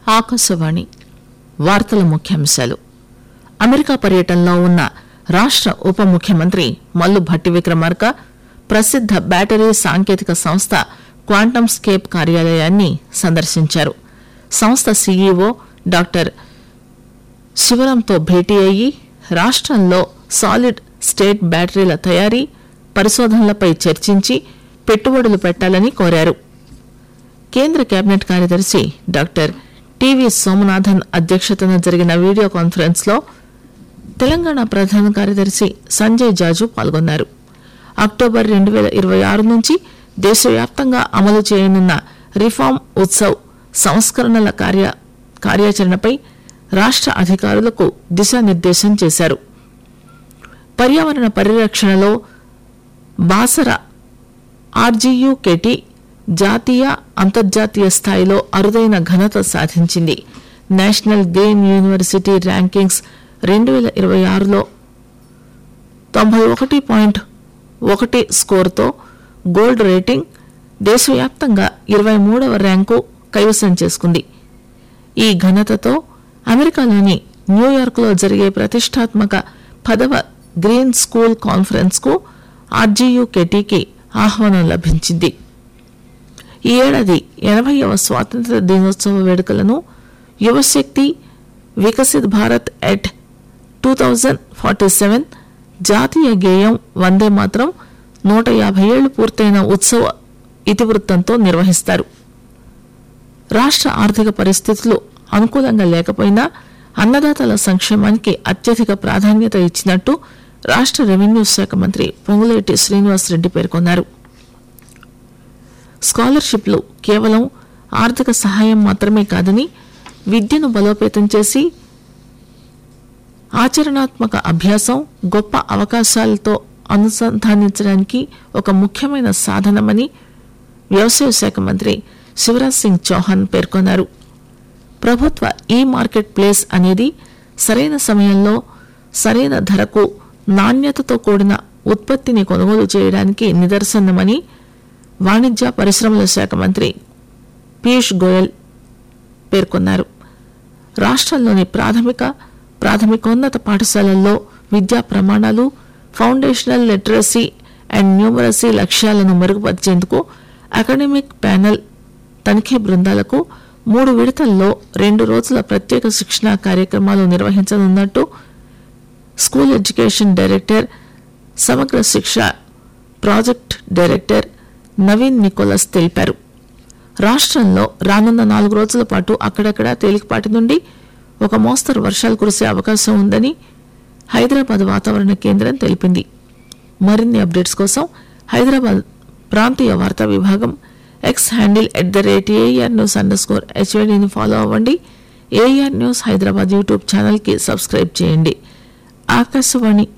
ఆకాశవాణి వార్తల ముఖ్యాంశాలు అమెరికా పర్యటనలో ఉన్న రాష్ట ఉప ముఖ్యమంత్రి మల్లు భట్టి విక్రమార్క ప్రసిద్ద బ్యాటరీ సాంకేతిక సంస్థ క్వాంటమ్ స్కేప్ కార్యాలయాన్ని సందర్శించారు సంస్థ సీఈఓ డాక్టర్ శివరాంతో భేటీ అయ్యి రాష్ట్రంలో సాలిడ్ స్టేట్ బ్యాటరీల తయారీ పరిశోధనలపై చర్చించి పెట్టుబడులు పెట్టాలని కోరారు కేంద్ర కేబినెట్ కార్యదర్శి డాక్టర్ టివి సోమనాథన్ అధ్యక్షతన జరిగిన వీడియో కాన్ఫరెన్స్ లో తెలంగాణ ప్రధాన కార్యదర్శి సంజయ్ జాజు పాల్గొన్నారు అక్టోబర్ రెండు వేల ఇరవై ఆరు నుంచి దేశవ్యాప్తంగా అమలు చేయనున్న రిఫార్మ్ ఉత్సవ్ సంస్కరణల కార్య కార్యాచరణపై రాష్ట అధికారులకు దిశానిర్దేశం చేశారు పర్యావరణ పరిరక్షణలో బాసర ఆర్జీయుకెటి జాతీయ అంతర్జాతీయ స్థాయిలో అరుదైన ఘనత సాధించింది నేషనల్ గ్రీన్ యూనివర్సిటీ ర్యాంకింగ్స్ రెండు వేల ఇరవై ఆరులో తొంభై ఒకటి పాయింట్ ఒకటి స్కోర్తో గోల్డ్ రేటింగ్ దేశవ్యాప్తంగా ఇరవై మూడవ ర్యాంకు కైవసం చేసుకుంది ఈ ఘనతతో అమెరికాలోని న్యూయార్క్లో జరిగే ప్రతిష్టాత్మక పదవ గ్రీన్ స్కూల్ కాన్ఫరెన్స్ కు ఆర్జీయుకెటికి ఆహ్వానం లభించింది ఈ ఏడాది ఎనభైవ స్వాతంత్ర దినోత్సవ వేడుకలను యువశక్తి Viksit Bharat at two thousand forty seven జాతీయ గేయం వందే మాత్రం నూట యాభై ఏళ్లు పూర్తయిన ఉత్సవ ఇతివృత్తంతో నిర్వహిస్తారు రాష్ట్ర ఆర్థిక పరిస్థితులు అనుకూలంగా లేకపోయినా అన్నదాతల సంక్షేమానికి అత్యధిక ప్రాధాన్యత ఇచ్చినట్టు రాష్ట్ర రెవెన్యూ శాఖ మంత్రి పొంగులేటి శ్రీనివాసరెడ్డి పేర్కొన్నారు స్కాలర్షిప్లు కేవలం ఆర్థిక సహాయం మాత్రమే కాదని విద్యను బలోపేతం చేసి ఆచరణాత్మక అభ్యాసం గొప్ప అవకాశాలతో అనుసంధానించడానికి ఒక ముఖ్యమైన సాధనమని వ్యవసాయ శాఖ మంత్రి శివరాజ్ సింగ్ చౌహాన్ పేర్కొన్నారు ప్రభుత్వ ఈ మార్కెట్ ప్లేస్ అనేది సరైన సమయంలో సరైన ధరకు నాణ్యతతో కూడిన ఉత్పత్తిని కొనుగోలు చేయడానికి నిదర్శనమని వాణిజ్య పరిశ్రమల శాఖ మంత్రి పీయూష్ గోయల్ పేర్కొన్నారు రాష్ట్రంలోని ప్రాథమిక ప్రాథమికోన్నత పాఠశాలల్లో విద్యా ప్రమాణాలు ఫౌండేషనల్ లిటరసీ అండ్ న్యూమరసీ లక్ష్యాలను మెరుగుపరిచేందుకు అకాడమిక్ ప్యానెల్ తనిఖీ బృందాలకు మూడు విడతల్లో రెండు రోజుల ప్రత్యేక శిక్షణా కార్యక్రమాలు నిర్వహించనున్నట్టు స్కూల్ ఎడ్యుకేషన్ డైరెక్టర్ సమగ్ర శిక్ష ప్రాజెక్ట్ డైరెక్టర్ నవీన్ నికోలస్ తెలిపారు రాష్ట్రంలో రానున్న నాలుగు రోజుల పాటు అక్కడక్కడ తేలికపాటి నుండి ఒక మోస్తరు వర్షాలు కురిసే అవకాశం ఉందని హైదరాబాద్ వాతావరణ కేంద్రం తెలిపింది మరిన్ని అప్డేట్స్ కోసం హైదరాబాద్ ప్రాంతీయ వార్తా విభాగం X handle at the rate air news under score హెచ్వైడీని ఫాలో అవ్వండి ఏఆర్ న్యూస్ హైదరాబాద్ యూట్యూబ్ ఛానల్కి సబ్స్క్రైబ్ చేయండి ఆకాశవాణి